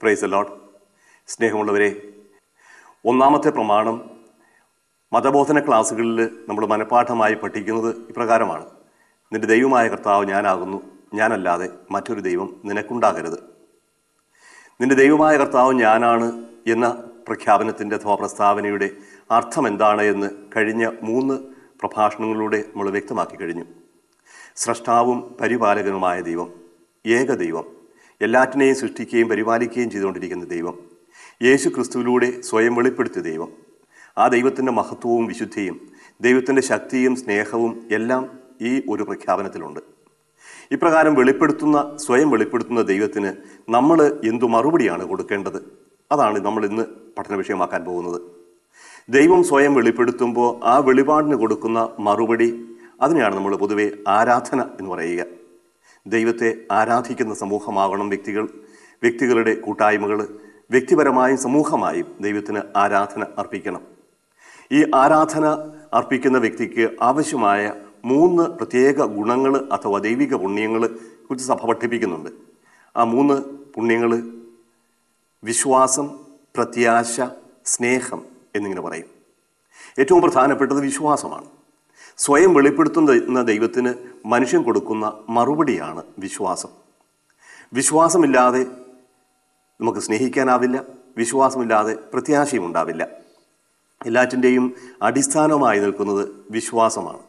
price load സ്നേഹമുള്ളവരെ ഒന്നാമത്തെ പ്രമാണം മതബോധന ക്ലാസ്സുകളിൽ നമ്മൾ മനഃപ്പാഠമായി പഠിക്കുന്നത് ഇപ്രകാരമാണ് നിന്റെ ദൈവമായ കർത്താവ് ഞാനാകുന്നു ഞാനല്ലാതെ മറ്റൊരു ദൈവം നിനക്കുണ്ടാകരുത് നിന്റെ ദൈവമായ കർത്താവ് ഞാനാണ് എന്ന പ്രഖ്യാപനത്തിൻ്റെ അഥവാ പ്രസ്താവനയുടെ അർത്ഥം എന്താണ് എന്ന് കഴിഞ്ഞ മൂന്ന് പ്രഭാഷണങ്ങളിലൂടെ നമ്മൾ വ്യക്തമാക്കി കഴിഞ്ഞു സ്രഷ്ടാവും പരിപാലകനുമായ ദൈവം ഏക ദൈവം എല്ലാറ്റിനെയും സൃഷ്ടിക്കുകയും പരിപാലിക്കുകയും ചെയ്തുകൊണ്ടിരിക്കുന്ന ദൈവം യേശു ക്രിസ്തുവിലൂടെ സ്വയം വെളിപ്പെടുത്തിയ ദൈവം ആ ദൈവത്തിൻ്റെ മഹത്വവും വിശുദ്ധിയും ദൈവത്തിൻ്റെ ശക്തിയും സ്നേഹവും എല്ലാം ഈ ഒരു പ്രഖ്യാപനത്തിലുണ്ട് ഇപ്രകാരം വെളിപ്പെടുത്തുന്ന സ്വയം വെളിപ്പെടുത്തുന്ന ദൈവത്തിന് നമ്മൾ എന്തു മറുപടിയാണ് കൊടുക്കേണ്ടത് അതാണ് നമ്മൾ ഇന്ന് പഠന വിഷയമാക്കാൻ പോകുന്നത് ദൈവം സ്വയം വെളിപ്പെടുത്തുമ്പോൾ ആ വെളിപാടിന് കൊടുക്കുന്ന മറുപടി അതിനെയാണ് നമ്മൾ പൊതുവെ ആരാധന എന്ന് പറയുക ദൈവത്തെ ആരാധിക്കുന്ന സമൂഹമാകണം വ്യക്തികൾ വ്യക്തികളുടെ കൂട്ടായ്മകൾ വ്യക്തിപരമായും സമൂഹമായും ദൈവത്തിന് ആരാധന അർപ്പിക്കണം ഈ ആരാധന അർപ്പിക്കുന്ന വ്യക്തിക്ക് ആവശ്യമായ മൂന്ന് പ്രത്യേക ഗുണങ്ങൾ അഥവാ ദൈവിക പുണ്യങ്ങൾ കുറിച്ച് സഭ പഠിപ്പിക്കുന്നുണ്ട് ആ മൂന്ന് പുണ്യങ്ങൾ വിശ്വാസം പ്രത്യാശ സ്നേഹം എന്നിങ്ങനെ പറയും ഏറ്റവും പ്രധാനപ്പെട്ടത് വിശ്വാസമാണ് സ്വയം വെളിപ്പെടുത്തുന്ന ദൈവത്തിന് മനുഷ്യൻ കൊടുക്കുന്ന മറുപടിയാണ് വിശ്വാസം വിശ്വാസമില്ലാതെ നമുക്ക് സ്നേഹിക്കാനാവില്ല വിശ്വാസമില്ലാതെ പ്രത്യാശയും ഉണ്ടാവില്ല എല്ലാറ്റിൻ്റെയും അടിസ്ഥാനമായി നിൽക്കുന്നത് വിശ്വാസമാണ്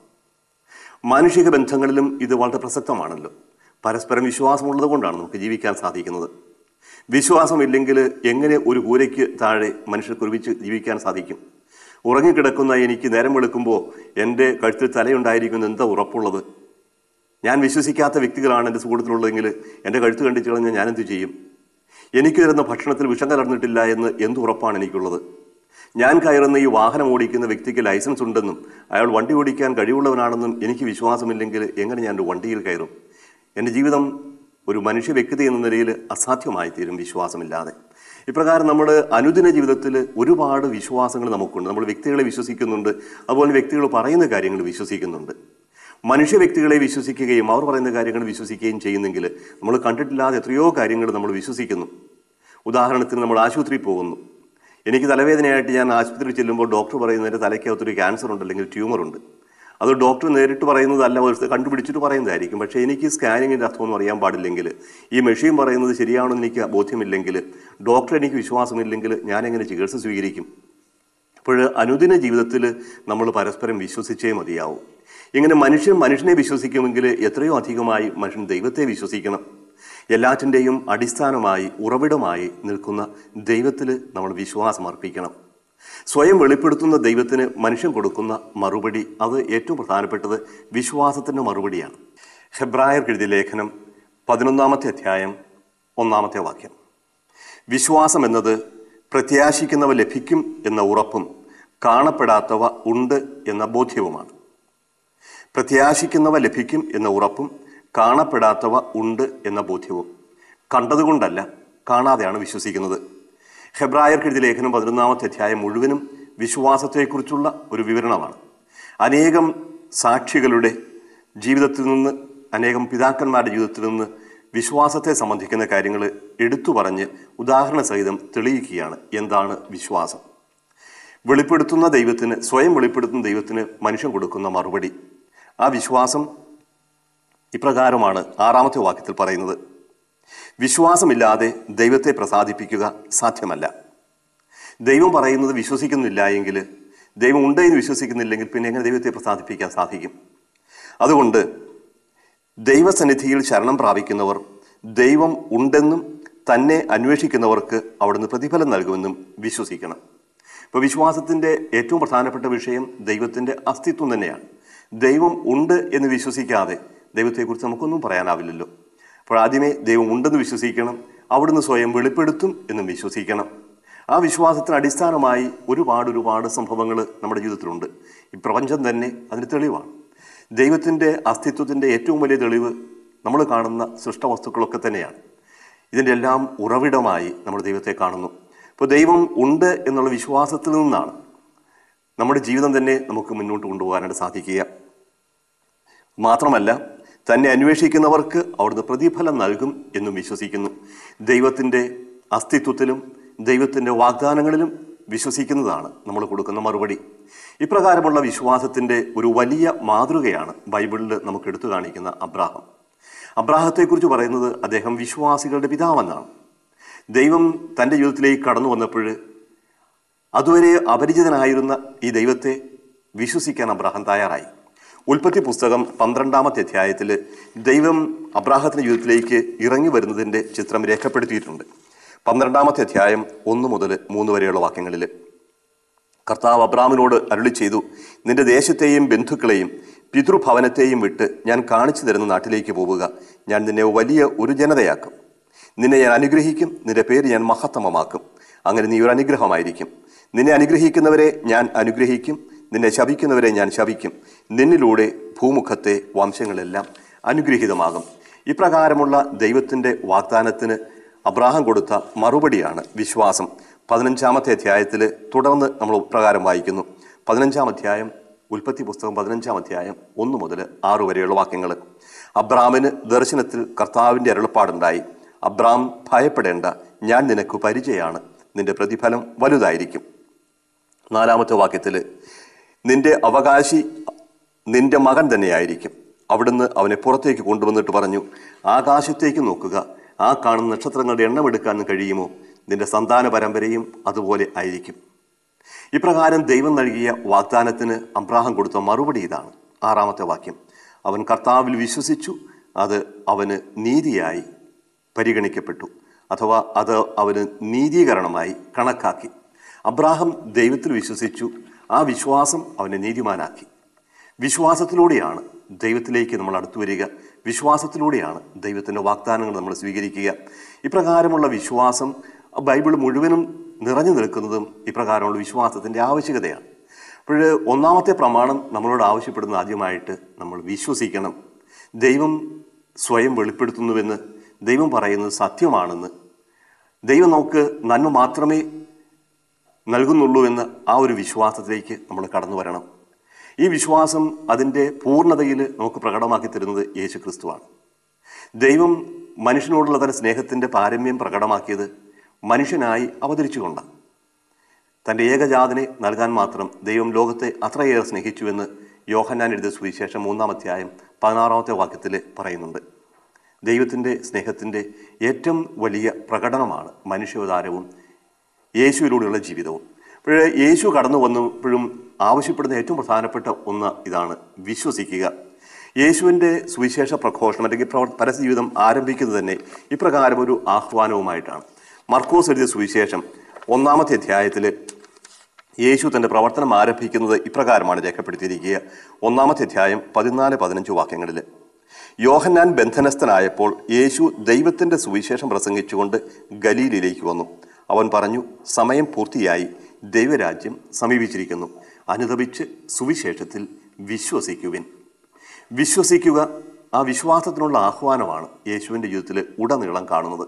മാനുഷിക ബന്ധങ്ങളിലും ഇത് വളരെ പ്രസക്തമാണല്ലോ പരസ്പരം വിശ്വാസമുള്ളത് കൊണ്ടാണ് നമുക്ക് ജീവിക്കാൻ സാധിക്കുന്നത് വിശ്വാസമില്ലെങ്കിൽ എങ്ങനെ ഒരു കൂരയ്ക്ക് താഴെ മനുഷ്യർക്ക് ഒരുമിച്ച് ജീവിക്കാൻ സാധിക്കും ഉറങ്ങിക്കിടക്കുന്ന എനിക്ക് നേരം വെളുക്കുമ്പോൾ എൻ്റെ കഴുത്തിൽ തലയുണ്ടായിരിക്കുമെന്ന് എന്താ ഉറപ്പുള്ളത് ഞാൻ വിശ്വസിക്കാത്ത വ്യക്തികളാണ് എൻ്റെ സുഹൃത്തിലുള്ളതെങ്കിൽ എൻ്റെ കഴുത്ത് കണ്ടിച്ചു കളഞ്ഞാൽ ഞാനെന്ത് ചെയ്യും എനിക്ക് തരുന്ന ഭക്ഷണത്തിൽ വിഷം കലർന്നിട്ടില്ല എന്ന് എന്ത് ഉറപ്പാണ് എനിക്കുള്ളത് ഞാൻ കയറുന്ന ഈ വാഹനം ഓടിക്കുന്ന വ്യക്തിക്ക് ലൈസൻസ് ഉണ്ടെന്നും അയാൾ വണ്ടി ഓടിക്കാൻ കഴിവുള്ളവനാണെന്നും എനിക്ക് വിശ്വാസമില്ലെങ്കിൽ എങ്ങനെ ഞാൻ ഒരു വണ്ടിയിൽ കയറും എൻ്റെ ജീവിതം ഒരു മനുഷ്യ വ്യക്തി എന്ന നിലയിൽ അസാധ്യമായി തീരും വിശ്വാസമില്ലാതെ ഇപ്രകാരം നമ്മൾ അനുദിന ജീവിതത്തിൽ ഒരുപാട് വിശ്വാസങ്ങൾ നമുക്കുണ്ട് നമ്മൾ വ്യക്തികളെ വിശ്വസിക്കുന്നുണ്ട് അതുപോലെ വ്യക്തികൾ പറയുന്ന കാര്യങ്ങൾ വിശ്വസിക്കുന്നുണ്ട് മനുഷ്യ വ്യക്തികളെ വിശ്വസിക്കുകയും അവർ പറയുന്ന കാര്യങ്ങൾ വിശ്വസിക്കുകയും ചെയ്യുന്നെങ്കിൽ നമ്മൾ കണ്ടിട്ടില്ലാതെ എത്രയോ കാര്യങ്ങൾ നമ്മൾ വിശ്വസിക്കുന്നു ഉദാഹരണത്തിന് നമ്മൾ ആശുപത്രിയിൽ പോകുന്നു എനിക്ക് തലവേദനയായിട്ട് ഞാൻ ആശുപത്രിയിൽ ചെല്ലുമ്പോൾ ഡോക്ടർ പറയുന്നത് എൻ്റെ തലയ്ക്കകത്തൊരു ക്യാൻസർ ഉണ്ട് അല്ലെങ്കിൽ ട്യൂമർ ഉണ്ട് അത് ഡോക്ടർ നേരിട്ട് പറയുന്നതല്ല ഒരു കണ്ടുപിടിച്ചിട്ട് പറയുന്നതായിരിക്കും പക്ഷേ എനിക്ക് സ്കാനിങ്ങിൻ്റെ അർത്ഥമൊന്നും അറിയാൻ പാടില്ലെങ്കിൽ ഈ മെഷീൻ പറയുന്നത് ശരിയാണെന്ന് എനിക്ക് ബോധ്യമില്ലെങ്കിൽ ഡോക്ടർ എനിക്ക് വിശ്വാസമില്ലെങ്കിൽ ഞാൻ എങ്ങനെ ചികിത്സ സ്വീകരിക്കും അപ്പോൾ അനുദിന ജീവിതത്തിൽ നമ്മൾ പരസ്പരം വിശ്വസിച്ചേ മതിയാവും ഇങ്ങനെ മനുഷ്യൻ മനുഷ്യനെ വിശ്വസിക്കുമെങ്കിൽ എത്രയോ അധികമായി മനുഷ്യൻ ദൈവത്തെ വിശ്വസിക്കണം എല്ലാറ്റിൻ്റെയും അടിസ്ഥാനമായി ഉറവിടമായി നിൽക്കുന്ന ദൈവത്തിൽ നമ്മൾ വിശ്വാസം അർപ്പിക്കണം സ്വയം വെളിപ്പെടുത്തുന്ന ദൈവത്തിന് മനുഷ്യൻ കൊടുക്കുന്ന മറുപടി അത് ഏറ്റവും പ്രധാനപ്പെട്ടത് വിശ്വാസത്തിൻ്റെ മറുപടിയാണ് ഹെബ്രായർ എഴുതിയ ലേഖനം പതിനൊന്നാമത്തെ അധ്യായം ഒന്നാമത്തെ വാക്യം വിശ്വാസം എന്നത് പ്രത്യാശിക്കുന്നവ ലഭിക്കും എന്ന ഉറപ്പും കാണപ്പെടാത്തവ ഉണ്ട് എന്ന ബോധ്യവുമാണ് പ്രത്യാശിക്കുന്നവ ലഭിക്കും എന്ന ഉറപ്പും കാണപ്പെടാത്തവ ഉണ്ട് എന്ന ബോധ്യവും കണ്ടതുകൊണ്ടല്ല കാണാതെയാണ് വിശ്വസിക്കുന്നത് ഹെബ്രായർക്ക് എഴുതിയ ലേഖനം പതിനൊന്നാമത്തെ അധ്യായം മുഴുവനും വിശ്വാസത്തെക്കുറിച്ചുള്ള ഒരു വിവരണമാണ് അനേകം സാക്ഷികളുടെ ജീവിതത്തിൽ നിന്ന് അനേകം പിതാക്കന്മാരുടെ ജീവിതത്തിൽ നിന്ന് വിശ്വാസത്തെ സംബന്ധിക്കുന്ന കാര്യങ്ങൾ എടുത്തു പറഞ്ഞ് ഉദാഹരണ സഹിതം തെളിയിക്കുകയാണ് എന്താണ് വിശ്വാസം വെളിപ്പെടുത്തുന്ന ദൈവത്തിന് സ്വയം വെളിപ്പെടുത്തുന്ന ദൈവത്തിന് മനുഷ്യൻ കൊടുക്കുന്ന മറുപടി ആ വിശ്വാസം ഇപ്രകാരമാണ് ആറാമത്തെ വാക്യത്തിൽ പറയുന്നത് വിശ്വാസമില്ലാതെ ദൈവത്തെ പ്രസാദിപ്പിക്കുക സാധ്യമല്ല ദൈവം പറയുന്നത് വിശ്വസിക്കുന്നില്ല എങ്കിൽ ദൈവം ഉണ്ട് എന്ന് വിശ്വസിക്കുന്നില്ലെങ്കിൽ പിന്നെ എങ്ങനെ ദൈവത്തെ പ്രസാദിപ്പിക്കാൻ സാധിക്കും അതുകൊണ്ട് ദൈവസന്നിധിയിൽ ശരണം പ്രാപിക്കുന്നവർ ദൈവം ഉണ്ടെന്നും തന്നെ അന്വേഷിക്കുന്നവർക്ക് അവിടുന്ന് പ്രതിഫലം നൽകുമെന്നും വിശ്വസിക്കണം ഇപ്പോൾ വിശ്വാസത്തിൻ്റെ ഏറ്റവും പ്രധാനപ്പെട്ട വിഷയം ദൈവത്തിൻ്റെ അസ്തിത്വം തന്നെയാണ് ദൈവം ഉണ്ട് എന്ന് വിശ്വസിക്കാതെ ദൈവത്തെക്കുറിച്ച് നമുക്കൊന്നും പറയാനാവില്ലല്ലോ അപ്പോൾ ആദ്യമേ ദൈവം ഉണ്ടെന്ന് വിശ്വസിക്കണം അവിടുന്ന് സ്വയം വെളിപ്പെടുത്തും എന്നും വിശ്വസിക്കണം ആ വിശ്വാസത്തിന് അടിസ്ഥാനമായി ഒരുപാട് ഒരുപാട് സംഭവങ്ങൾ നമ്മുടെ ജീവിതത്തിലുണ്ട് ഈ പ്രപഞ്ചം തന്നെ അതിന് തെളിവാണ് ദൈവത്തിൻ്റെ അസ്തിത്വത്തിൻ്റെ ഏറ്റവും വലിയ തെളിവ് നമ്മൾ കാണുന്ന സൃഷ്ടവസ്തുക്കളൊക്കെ തന്നെയാണ് ഇതിൻ്റെ എല്ലാം ഉറവിടമായി നമ്മൾ ദൈവത്തെ കാണുന്നു ഇപ്പോൾ ദൈവം ഉണ്ട് എന്നുള്ള വിശ്വാസത്തിൽ നിന്നാണ് നമ്മുടെ ജീവിതം തന്നെ നമുക്ക് മുന്നോട്ട് കൊണ്ടുപോകാനായിട്ട് സാധിക്കുക മാത്രമല്ല തന്നെ അന്വേഷിക്കുന്നവർക്ക് അവിടുന്ന് പ്രതിഫലം നൽകും എന്നും വിശ്വസിക്കുന്നു ദൈവത്തിൻ്റെ അസ്തിത്വത്തിലും ദൈവത്തിൻ്റെ വാഗ്ദാനങ്ങളിലും വിശ്വസിക്കുന്നതാണ് നമ്മൾ കൊടുക്കുന്ന മറുപടി ഇപ്രകാരമുള്ള വിശ്വാസത്തിൻ്റെ ഒരു വലിയ മാതൃകയാണ് ബൈബിളിൽ നമുക്ക് എടുത്തു കാണിക്കുന്ന അബ്രാഹം അബ്രാഹത്തെക്കുറിച്ച് പറയുന്നത് അദ്ദേഹം വിശ്വാസികളുടെ പിതാവെന്നാണ് ദൈവം തൻ്റെ ജീവിതത്തിലേക്ക് കടന്നു വന്നപ്പോൾ അതുവരെ അപരിചിതനായിരുന്ന ഈ ദൈവത്തെ വിശ്വസിക്കാൻ അബ്രാഹം തയ്യാറായി ഉൽപ്പത്തി പുസ്തകം പന്ത്രണ്ടാമത്തെ അധ്യായത്തിൽ ദൈവം അബ്രാഹത്തിൻ്റെ ജീവിതത്തിലേക്ക് ഇറങ്ങി വരുന്നതിൻ്റെ ചിത്രം രേഖപ്പെടുത്തിയിട്ടുണ്ട് പന്ത്രണ്ടാമത്തെ അധ്യായം ഒന്ന് മുതൽ മൂന്ന് വരെയുള്ള വാക്യങ്ങളിൽ കർത്താവ് അബ്രാമിനോട് അരുളി ചെയ്തു നിന്റെ ദേശത്തെയും ബന്ധുക്കളെയും പിതൃഭവനത്തെയും വിട്ട് ഞാൻ കാണിച്ചു തരുന്ന നാട്ടിലേക്ക് പോവുക ഞാൻ നിന്നെ വലിയ ഒരു ജനതയാക്കും നിന്നെ ഞാൻ അനുഗ്രഹിക്കും നിന്റെ പേര് ഞാൻ മഹത്തമമാക്കും അങ്ങനെ നീ ഒരു അനുഗ്രഹമായിരിക്കും നിന്നെ അനുഗ്രഹിക്കുന്നവരെ ഞാൻ അനുഗ്രഹിക്കും നിന്നെ ശപിക്കുന്നവരെ ഞാൻ ശപിക്കും നിന്നിലൂടെ ഭൂമുഖത്തെ വംശങ്ങളെല്ലാം അനുഗ്രഹീതമാകും ഇപ്രകാരമുള്ള ദൈവത്തിൻ്റെ വാഗ്ദാനത്തിന് അബ്രാഹം കൊടുത്ത മറുപടിയാണ് വിശ്വാസം പതിനഞ്ചാമത്തെ അധ്യായത്തിൽ തുടർന്ന് നമ്മൾ ഇപ്രകാരം വായിക്കുന്നു പതിനഞ്ചാം അധ്യായം ഉൽപ്പത്തി പുസ്തകം പതിനഞ്ചാം അധ്യായം ഒന്ന് മുതൽ ആറ് വരെയുള്ള വാക്യങ്ങൾ അബ്രാമിന് ദർശനത്തിൽ കർത്താവിൻ്റെ അരുളപ്പാടുണ്ടായി അബ്രാം ഭയപ്പെടേണ്ട ഞാൻ നിനക്ക് പരിചയമാണ് നിന്റെ പ്രതിഫലം വലുതായിരിക്കും നാലാമത്തെ വാക്യത്തിൽ നിന്റെ അവകാശി നിന്റെ മകൻ തന്നെയായിരിക്കും അവിടുന്ന് അവനെ പുറത്തേക്ക് കൊണ്ടുവന്നിട്ട് പറഞ്ഞു ആകാശത്തേക്ക് നോക്കുക ആ കാണുന്ന നക്ഷത്രങ്ങളുടെ എണ്ണം എടുക്കാൻ കഴിയുമോ നിന്റെ സന്താന പരമ്പരയും അതുപോലെ ആയിരിക്കും ഇപ്രകാരം ദൈവം നൽകിയ വാഗ്ദാനത്തിന് അബ്രാഹം കൊടുത്ത മറുപടി ഇതാണ് ആറാമത്തെ വാക്യം അവൻ കർത്താവിൽ വിശ്വസിച്ചു അത് അവന് നീതിയായി പരിഗണിക്കപ്പെട്ടു അഥവാ അത് അവന് നീതീകരണമായി കണക്കാക്കി അബ്രാഹം ദൈവത്തിൽ വിശ്വസിച്ചു ആ വിശ്വാസം അവനെ നീതിമാനാക്കി വിശ്വാസത്തിലൂടെയാണ് ദൈവത്തിലേക്ക് നമ്മൾ അടുത്തു വരിക വിശ്വാസത്തിലൂടെയാണ് ദൈവത്തിൻ്റെ വാഗ്ദാനങ്ങൾ നമ്മൾ സ്വീകരിക്കുക ഇപ്രകാരമുള്ള വിശ്വാസം ബൈബിൾ മുഴുവനും നിറഞ്ഞു നിൽക്കുന്നതും ഇപ്രകാരമുള്ള വിശ്വാസത്തിൻ്റെ ആവശ്യകതയാണ് അപ്പോൾ ഒന്നാമത്തെ പ്രമാണം നമ്മളോട് ആവശ്യപ്പെടുന്ന ആദ്യമായിട്ട് നമ്മൾ വിശ്വസിക്കണം ദൈവം സ്വയം വെളിപ്പെടുത്തുന്നുവെന്ന് ദൈവം പറയുന്നത് സത്യമാണെന്ന് ദൈവം നമുക്ക് നന്മ മാത്രമേ നൽകുന്നുള്ളൂ എന്ന ആ ഒരു വിശ്വാസത്തിലേക്ക് നമ്മൾ കടന്നു വരണം ഈ വിശ്വാസം അതിൻ്റെ പൂർണ്ണതയിൽ നമുക്ക് പ്രകടമാക്കി തരുന്നത് യേശു ക്രിസ്തുവാണ് ദൈവം മനുഷ്യനോടുള്ള തന്റെ സ്നേഹത്തിൻ്റെ പാരമ്യം പ്രകടമാക്കിയത് മനുഷ്യനായി അവതരിച്ചുകൊണ്ടാണ് തൻ്റെ ഏകജാതനെ നൽകാൻ മാത്രം ദൈവം ലോകത്തെ അത്രയേറെ സ്നേഹിച്ചുവെന്ന് യോഹന്നാൻ എഴുതിയ സുവിശേഷം മൂന്നാം അധ്യായം പതിനാറാമത്തെ വാക്യത്തിൽ പറയുന്നുണ്ട് ദൈവത്തിൻ്റെ സ്നേഹത്തിൻ്റെ ഏറ്റവും വലിയ പ്രകടനമാണ് മനുഷ്യാവതാരവും യേശുവിലൂടെയുള്ള ജീവിതവും അപ്പോൾ യേശു കടന്നു വന്നപ്പോഴും ആവശ്യപ്പെടുന്ന ഏറ്റവും പ്രധാനപ്പെട്ട ഒന്ന് ഇതാണ് വിശ്വസിക്കുക യേശുവിൻ്റെ സുവിശേഷ പ്രഘോഷണം അല്ലെങ്കിൽ പ്രവർ പരസ്യജീവിതം ആരംഭിക്കുന്നത് തന്നെ ഇപ്രകാരം ഒരു ആഹ്വാനവുമായിട്ടാണ് മർക്കോസ് എഴുതിയ സുവിശേഷം ഒന്നാമത്തെ അധ്യായത്തിൽ യേശു തൻ്റെ പ്രവർത്തനം ആരംഭിക്കുന്നത് ഇപ്രകാരമാണ് രേഖപ്പെടുത്തിയിരിക്കുക ഒന്നാമത്തെ അധ്യായം പതിനാല് പതിനഞ്ച് വാക്യങ്ങളിൽ യോഹന്നാൻ ബന്ധനസ്ഥനായപ്പോൾ യേശു ദൈവത്തിൻ്റെ സുവിശേഷം പ്രസംഗിച്ചുകൊണ്ട് ഗലീലിലേക്ക് വന്നു അവൻ പറഞ്ഞു സമയം പൂർത്തിയായി ദൈവരാജ്യം സമീപിച്ചിരിക്കുന്നു അനുദപിച്ച് സുവിശേഷത്തിൽ വിശ്വസിക്കുവിൻ വിശ്വസിക്കുക ആ വിശ്വാസത്തിനുള്ള ആഹ്വാനമാണ് യേശുവിൻ്റെ ജീവിതത്തിൽ ഉടനീളം കാണുന്നത്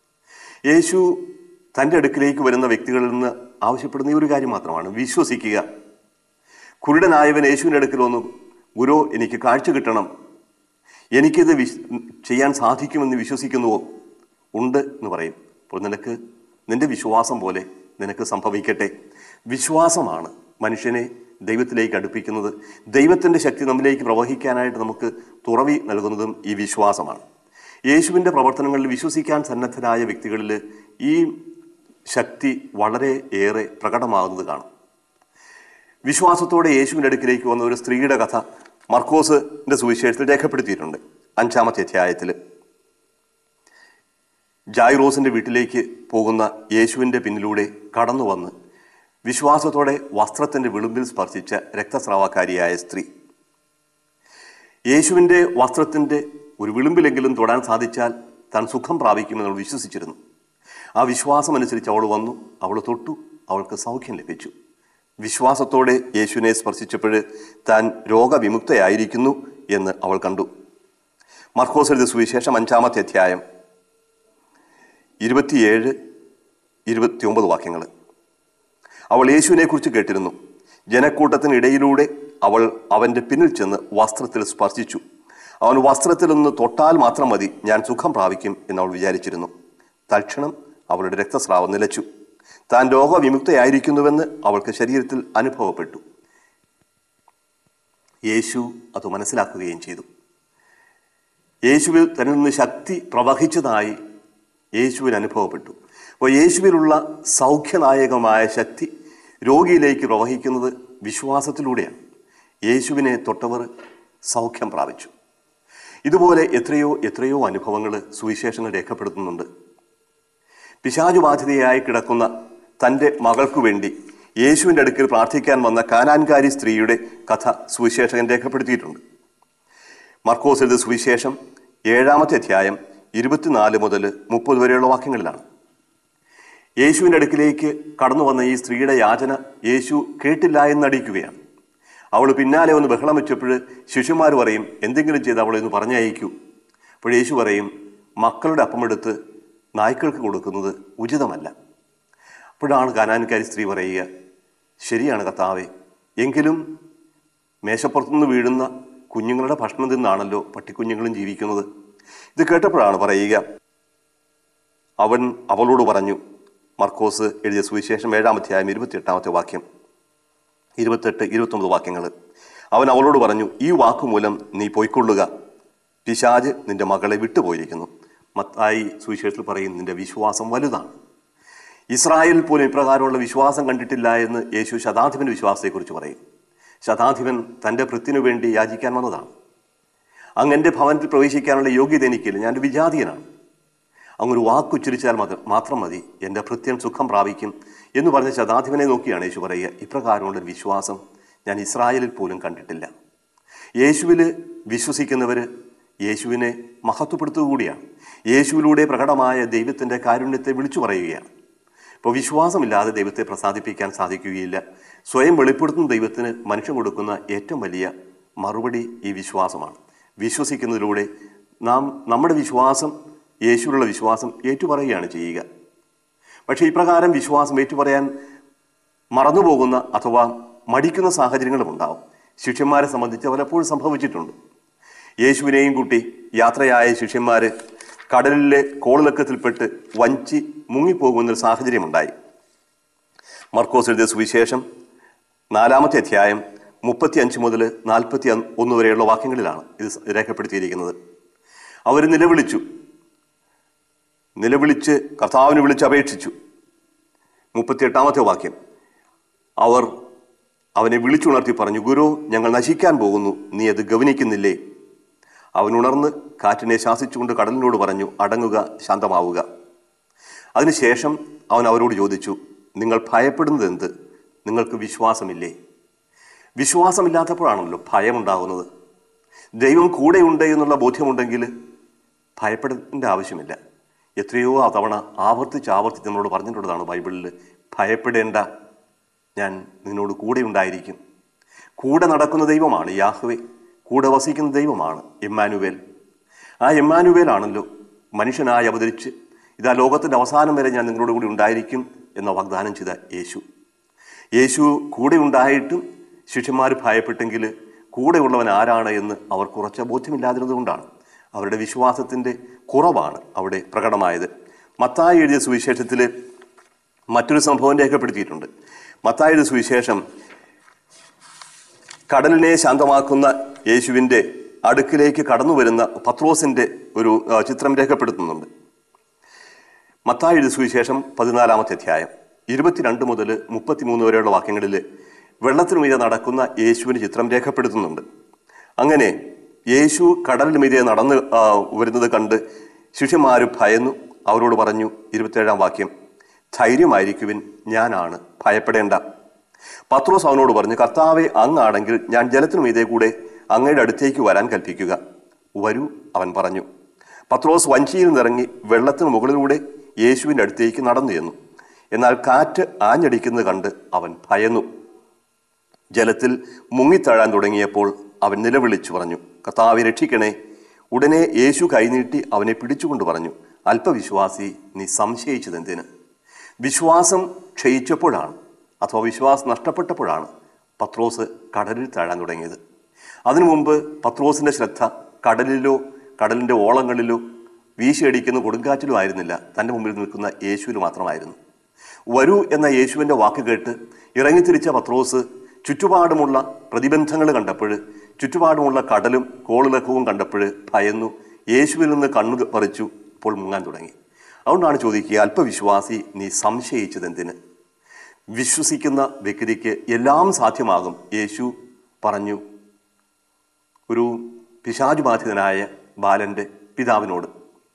യേശു തൻ്റെ അടുക്കിലേക്ക് വരുന്ന വ്യക്തികളിൽ നിന്ന് ആവശ്യപ്പെടുന്ന ഈ ഒരു കാര്യം മാത്രമാണ് വിശ്വസിക്കുക കുരുടനായവൻ യേശുവിൻ്റെ അടുക്കൽ വന്നു ഗുരു എനിക്ക് കാഴ്ച കിട്ടണം എനിക്കിത് വിശ് ചെയ്യാൻ സാധിക്കുമെന്ന് വിശ്വസിക്കുന്നുവോ ഉണ്ട് എന്ന് പറയും അപ്പോൾ നിനക്ക് നിന്റെ വിശ്വാസം പോലെ നിനക്ക് സംഭവിക്കട്ടെ വിശ്വാസമാണ് മനുഷ്യനെ ദൈവത്തിലേക്ക് അടുപ്പിക്കുന്നത് ദൈവത്തിൻ്റെ ശക്തി നമ്മിലേക്ക് പ്രവഹിക്കാനായിട്ട് നമുക്ക് തുറവി നൽകുന്നതും ഈ വിശ്വാസമാണ് യേശുവിൻ്റെ പ്രവർത്തനങ്ങളിൽ വിശ്വസിക്കാൻ സന്നദ്ധരായ വ്യക്തികളിൽ ഈ ശക്തി വളരെ ഏറെ പ്രകടമാകുന്നത് കാണാം വിശ്വാസത്തോടെ യേശുവിൻ്റെ അടുക്കിലേക്ക് വന്ന ഒരു സ്ത്രീയുടെ കഥ മർക്കോസിന്റെ സുവിശേഷത്തിൽ രേഖപ്പെടുത്തിയിട്ടുണ്ട് അഞ്ചാമത്തെ അധ്യായത്തിൽ ജായ്റോസിന്റെ വീട്ടിലേക്ക് പോകുന്ന യേശുവിൻ്റെ പിന്നിലൂടെ കടന്നു വന്ന് വിശ്വാസത്തോടെ വസ്ത്രത്തിന്റെ വിളുമ്പിൽ സ്പർശിച്ച രക്തസ്രാവക്കാരിയായ സ്ത്രീ യേശുവിൻ്റെ വസ്ത്രത്തിൻ്റെ ഒരു വിളുമ്പിലെങ്കിലും തൊടാൻ സാധിച്ചാൽ താൻ സുഖം പ്രാപിക്കുമെന്ന് അവൾ വിശ്വസിച്ചിരുന്നു ആ വിശ്വാസമനുസരിച്ച് അവൾ വന്നു അവൾ തൊട്ടു അവൾക്ക് സൗഖ്യം ലഭിച്ചു വിശ്വാസത്തോടെ യേശുവിനെ സ്പർശിച്ചപ്പോൾ താൻ രോഗവിമുക്തയായിരിക്കുന്നു എന്ന് അവൾ കണ്ടു മർക്കോസ് എഴുതിയ സുവിശേഷം അഞ്ചാമത്തെ അധ്യായം ഇരുപത്തിയേഴ് ഇരുപത്തിയൊമ്പത് വാക്യങ്ങൾ അവൾ യേശുവിനെ കുറിച്ച് കേട്ടിരുന്നു ജനക്കൂട്ടത്തിനിടയിലൂടെ അവൾ അവൻ്റെ പിന്നിൽ ചെന്ന് വസ്ത്രത്തിൽ സ്പർശിച്ചു അവൻ വസ്ത്രത്തിൽ ഒന്ന് തൊട്ടാൽ മാത്രം മതി ഞാൻ സുഖം പ്രാപിക്കും എന്ന് അവൾ വിചാരിച്ചിരുന്നു തൽക്ഷണം അവളുടെ രക്തസ്രാവം നിലച്ചു താൻ രോഗവിമുക്തയായിരിക്കുന്നുവെന്ന് അവൾക്ക് ശരീരത്തിൽ അനുഭവപ്പെട്ടു യേശു അത് മനസ്സിലാക്കുകയും ചെയ്തു യേശുവിൽ തന്നിൽ നിന്ന് ശക്തി പ്രവഹിച്ചതായി യേശുവിന് അനുഭവപ്പെട്ടു അപ്പോൾ യേശുവിലുള്ള സൗഖ്യനായകമായ ശക്തി രോഗിയിലേക്ക് പ്രവഹിക്കുന്നത് വിശ്വാസത്തിലൂടെയാണ് യേശുവിനെ തൊട്ടവർ സൗഖ്യം പ്രാപിച്ചു ഇതുപോലെ എത്രയോ എത്രയോ അനുഭവങ്ങൾ സുവിശേഷങ്ങൾ രേഖപ്പെടുത്തുന്നുണ്ട് പിശാചുബാധിതയായി കിടക്കുന്ന തൻ്റെ മകൾക്കു വേണ്ടി യേശുവിൻ്റെ അടുക്കൽ പ്രാർത്ഥിക്കാൻ വന്ന കാനാൻകാരി സ്ത്രീയുടെ കഥ സുവിശേഷകൻ രേഖപ്പെടുത്തിയിട്ടുണ്ട് മർക്കോസ് എഴുതിയ സുവിശേഷം ഏഴാമത്തെ അധ്യായം ഇരുപത്തിനാല് മുതൽ മുപ്പത് വരെയുള്ള വാക്യങ്ങളിലാണ് യേശുവിൻ്റെ അടുക്കിലേക്ക് കടന്നു വന്ന ഈ സ്ത്രീയുടെ യാചന യേശു കേട്ടില്ല എന്നടിക്കുകയാണ് അവൾ പിന്നാലെ ഒന്ന് ബഹളം വെച്ചപ്പോൾ ശിശുമാർ പറയും എന്തെങ്കിലും ചെയ്ത് അവളെ ഒന്ന് പറഞ്ഞയക്കൂ അപ്പോൾ യേശു പറയും മക്കളുടെ അപ്പമെടുത്ത് നായ്ക്കൾക്ക് കൊടുക്കുന്നത് ഉചിതമല്ല അപ്പോഴാണ് കാനാൻകാരി സ്ത്രീ പറയുക ശരിയാണ് കർത്താവെ എങ്കിലും മേശപ്പുറത്തുനിന്ന് വീഴുന്ന കുഞ്ഞുങ്ങളുടെ ഭക്ഷണം തിന്നാണല്ലോ പട്ടിക്കുഞ്ഞുങ്ങളും ജീവിക്കുന്നത് ഇത് കേട്ടപ്പോഴാണ് പറയുക അവൻ അവളോട് പറഞ്ഞു മർക്കോസ് എഴുതിയ സുവിശേഷം ഏഴാം അധ്യായം ഇരുപത്തിയെട്ടാമത്തെ വാക്യം ഇരുപത്തെട്ട് ഇരുപത്തൊമ്പത് വാക്യങ്ങൾ അവൻ അവളോട് പറഞ്ഞു ഈ വാക്കുമൂലം നീ പൊയ്ക്കൊള്ളുക പിശാജ് നിന്റെ മകളെ വിട്ടുപോയിരിക്കുന്നു മത്തായി സുവിശേഷത്തിൽ പറയും നിന്റെ വിശ്വാസം വലുതാണ് ഇസ്രായേലിൽ പോലും ഇപ്രകാരമുള്ള വിശ്വാസം കണ്ടിട്ടില്ല എന്ന് യേശു ശതാധിപന്റെ വിശ്വാസത്തെക്കുറിച്ച് പറയും ശതാധിപൻ തൻ്റെ ഭൃത്തിനു വേണ്ടി യാചിക്കാൻ വന്നതാണ് അങ്ങ് എൻ്റെ ഭവനത്തിൽ പ്രവേശിക്കാനുള്ള യോഗ്യത എനിക്കില്ല ഞാനൊരു വിജാതീയനാണ് അങ്ങൊരു വാക്കുച്ചരിച്ചാൽ മതി മാത്രം മതി എൻ്റെ ഭൃത്യൻ സുഖം പ്രാപിക്കും എന്ന് പറഞ്ഞ ശതാധിപനെ നോക്കിയാണ് യേശു പറയുക ഇപ്രകാരമുള്ള ഒരു വിശ്വാസം ഞാൻ ഇസ്രായേലിൽ പോലും കണ്ടിട്ടില്ല യേശുവിൽ വിശ്വസിക്കുന്നവർ യേശുവിനെ മഹത്വപ്പെടുത്തുക കൂടിയാണ് യേശുവിലൂടെ പ്രകടമായ ദൈവത്തിൻ്റെ കാരുണ്യത്തെ വിളിച്ചു പറയുകയാണ് ഇപ്പോൾ വിശ്വാസമില്ലാതെ ദൈവത്തെ പ്രസാദിപ്പിക്കാൻ സാധിക്കുകയില്ല സ്വയം വെളിപ്പെടുത്തുന്ന ദൈവത്തിന് മനുഷ്യൻ കൊടുക്കുന്ന ഏറ്റവും വലിയ മറുപടി ഈ വിശ്വാസമാണ് വിശ്വസിക്കുന്നതിലൂടെ നാം നമ്മുടെ വിശ്വാസം യേശുവിലുള്ള വിശ്വാസം ഏറ്റുപറയുകയാണ് ചെയ്യുക പക്ഷേ ഇപ്രകാരം വിശ്വാസം ഏറ്റുപറയാൻ മറന്നുപോകുന്ന അഥവാ മടിക്കുന്ന സാഹചര്യങ്ങളും ഉണ്ടാവും ശിഷ്യന്മാരെ സംബന്ധിച്ച് പലപ്പോഴും സംഭവിച്ചിട്ടുണ്ട് യേശുവിനെയും കൂട്ടി യാത്രയായ ശിഷ്യന്മാര് കടലിലെ കോളിളക്കത്തിൽപ്പെട്ട് വഞ്ചി മുങ്ങിപ്പോകുന്നൊരു സാഹചര്യമുണ്ടായി മർക്കോസ് എഴുതിയ സുവിശേഷം നാലാമത്തെ അധ്യായം മുപ്പത്തി അഞ്ച് മുതൽ നാൽപ്പത്തി ഒന്ന് വരെയുള്ള വാക്യങ്ങളിലാണ് ഇത് രേഖപ്പെടുത്തിയിരിക്കുന്നത് അവർ നിലവിളിച്ചു നിലവിളിച്ച് കർത്താവിനെ വിളിച്ച് അപേക്ഷിച്ചു മുപ്പത്തിയെട്ടാമത്തെ വാക്യം അവർ അവനെ വിളിച്ചുണർത്തി പറഞ്ഞു ഗുരു ഞങ്ങൾ നശിക്കാൻ പോകുന്നു നീ അത് ഗവനിക്കുന്നില്ലേ അവൻ ഉണർന്ന് കാറ്റിനെ ശാസിച്ചുകൊണ്ട് കടലിനോട് പറഞ്ഞു അടങ്ങുക ശാന്തമാവുക അതിനുശേഷം അവൻ അവരോട് ചോദിച്ചു നിങ്ങൾ ഭയപ്പെടുന്നത് എന്ത് നിങ്ങൾക്ക് വിശ്വാസമില്ലേ വിശ്വാസമില്ലാത്തപ്പോഴാണല്ലോ ഭയമുണ്ടാകുന്നത് ദൈവം കൂടെയുണ്ട് എന്നുള്ള ബോധ്യമുണ്ടെങ്കിൽ ഭയപ്പെടേണ്ട ആവശ്യമില്ല എത്രയോ ആ തവണ ആവർത്തിച്ച് ആവർത്തിച്ച് നമ്മളോട് പറഞ്ഞിട്ടുള്ളതാണ് ബൈബിളിൽ ഭയപ്പെടേണ്ട ഞാൻ നിന്നോട് കൂടെ ഉണ്ടായിരിക്കും കൂടെ നടക്കുന്ന ദൈവമാണ് യാഹ്വേ കൂടെ വസിക്കുന്ന ദൈവമാണ് എമ്മാനുവേൽ ആ എമ്മാനുവേലാണല്ലോ മനുഷ്യനായി അവതരിച്ച് ഇതാ ലോകത്തിൻ്റെ അവസാനം വരെ ഞാൻ നിങ്ങളോട് കൂടി ഉണ്ടായിരിക്കും എന്ന വാഗ്ദാനം ചെയ്ത യേശു യേശു കൂടെ ഉണ്ടായിട്ടും ശിഷ്യന്മാർ ഭയപ്പെട്ടെങ്കിൽ കൂടെയുള്ളവൻ ആരാണ് എന്ന് അവർ കുറച്ച് ബോധ്യമില്ലാതിരുന്നതുകൊണ്ടാണ് അവരുടെ വിശ്വാസത്തിൻ്റെ കുറവാണ് അവിടെ പ്രകടമായത് മത്തായി എഴുതിയ സുവിശേഷത്തിൽ മറ്റൊരു സംഭവം രേഖപ്പെടുത്തിയിട്ടുണ്ട് മത്തായി എഴുതിയ സുവിശേഷം കടലിനെ ശാന്തമാക്കുന്ന യേശുവിൻ്റെ അടുക്കിലേക്ക് കടന്നു വരുന്ന പത്രോസിൻ്റെ ഒരു ആ, ചിത്രം രേഖപ്പെടുത്തുന്നുണ്ട് മത്തായി എഴുതിയ സുവിശേഷം പതിനാലാമത്തെ അധ്യായം ഇരുപത്തിരണ്ട് മുതൽ മുപ്പത്തിമൂന്ന് വരെയുള്ള വാക്യങ്ങളിൽ വെള്ളത്തിനു മീതെ നടക്കുന്ന യേശുവിൻ്റെ ചിത്രം രേഖപ്പെടുത്തുന്നുണ്ട് അങ്ങനെ യേശു കടലിന് മീതെ നടന്ന് ആ, വരുന്നത് കണ്ട് ശിഷ്യന്മാർ ഭയന്നു അവരോട് പറഞ്ഞു ഇരുപത്തേഴാം വാക്യം ധൈര്യമായിരിക്കുവിൻ ഞാനാണ് ഭയപ്പെടേണ്ട പത്രോസ് അവനോട് പറഞ്ഞു കർത്താവെ അങ്ങാണെങ്കിൽ ഞാൻ ജലത്തിനു മീതെ കൂടെ അങ്ങയുടെ അടുത്തേക്ക് വരാൻ കൽപ്പിക്കുക വരൂ അവൻ പറഞ്ഞു പത്രോസ് വഞ്ചിയിൽ നിന്നിറങ്ങി വെള്ളത്തിന് മുകളിലൂടെ യേശുവിൻ്റെ അടുത്തേക്ക് നടന്നു ചെന്നു എന്നാൽ കാറ്റ് ആഞ്ഞടിക്കുന്നത് കണ്ട് അവൻ ഭയന്നു ജലത്തിൽ മുങ്ങിത്താഴാൻ തുടങ്ങിയപ്പോൾ അവൻ നിലവിളിച്ചു പറഞ്ഞു കർത്താവെ രക്ഷിക്കണേ ഉടനെ യേശു കൈനീട്ടി അവനെ പിടിച്ചുകൊണ്ട് പറഞ്ഞു അല്പവിശ്വാസി നീ സംശയിച്ചതെന്തിന് വിശ്വാസം ക്ഷയിച്ചപ്പോഴാണ് അഥവാ വിശ്വാസം നഷ്ടപ്പെട്ടപ്പോഴാണ് പത്രോസ് കടലിൽ താഴാൻ തുടങ്ങിയത് അതിനു മുമ്പ് പത്രോസിന്റെ ശ്രദ്ധ കടലിലോ കടലിന്റെ ഓളങ്ങളിലോ വീശിയടിക്കുന്ന കൊടുങ്കാറ്റിലും ആയിരുന്നില്ല തൻ്റെ മുമ്പിൽ നിൽക്കുന്ന യേശുവിന് മാത്രമായിരുന്നു വരൂ എന്ന യേശുവിൻ്റെ വാക്ക് കേട്ട് ഇറങ്ങിത്തിരിച്ച പത്രോസ് ചുറ്റുപാടുമുള്ള പ്രതിബന്ധങ്ങൾ കണ്ടപ്പോൾ ചുറ്റുപാടുമുള്ള കടലും കോളിളക്കവും കണ്ടപ്പോൾ ഭയന്നു യേശുവിൽ നിന്ന് കണ്ണു പറിച്ചു ഇപ്പോൾ മുങ്ങാൻ തുടങ്ങി അതുകൊണ്ടാണ് ചോദിക്കുക അല്പവിശ്വാസി നീ സംശയിച്ചതെന്തിന് വിശ്വസിക്കുന്ന വ്യക്തിക്ക് എല്ലാം സാധ്യമാകും യേശു പറഞ്ഞു ഒരു പിശാചു ബാധിതനായ ബാലന്റെ പിതാവിനോട്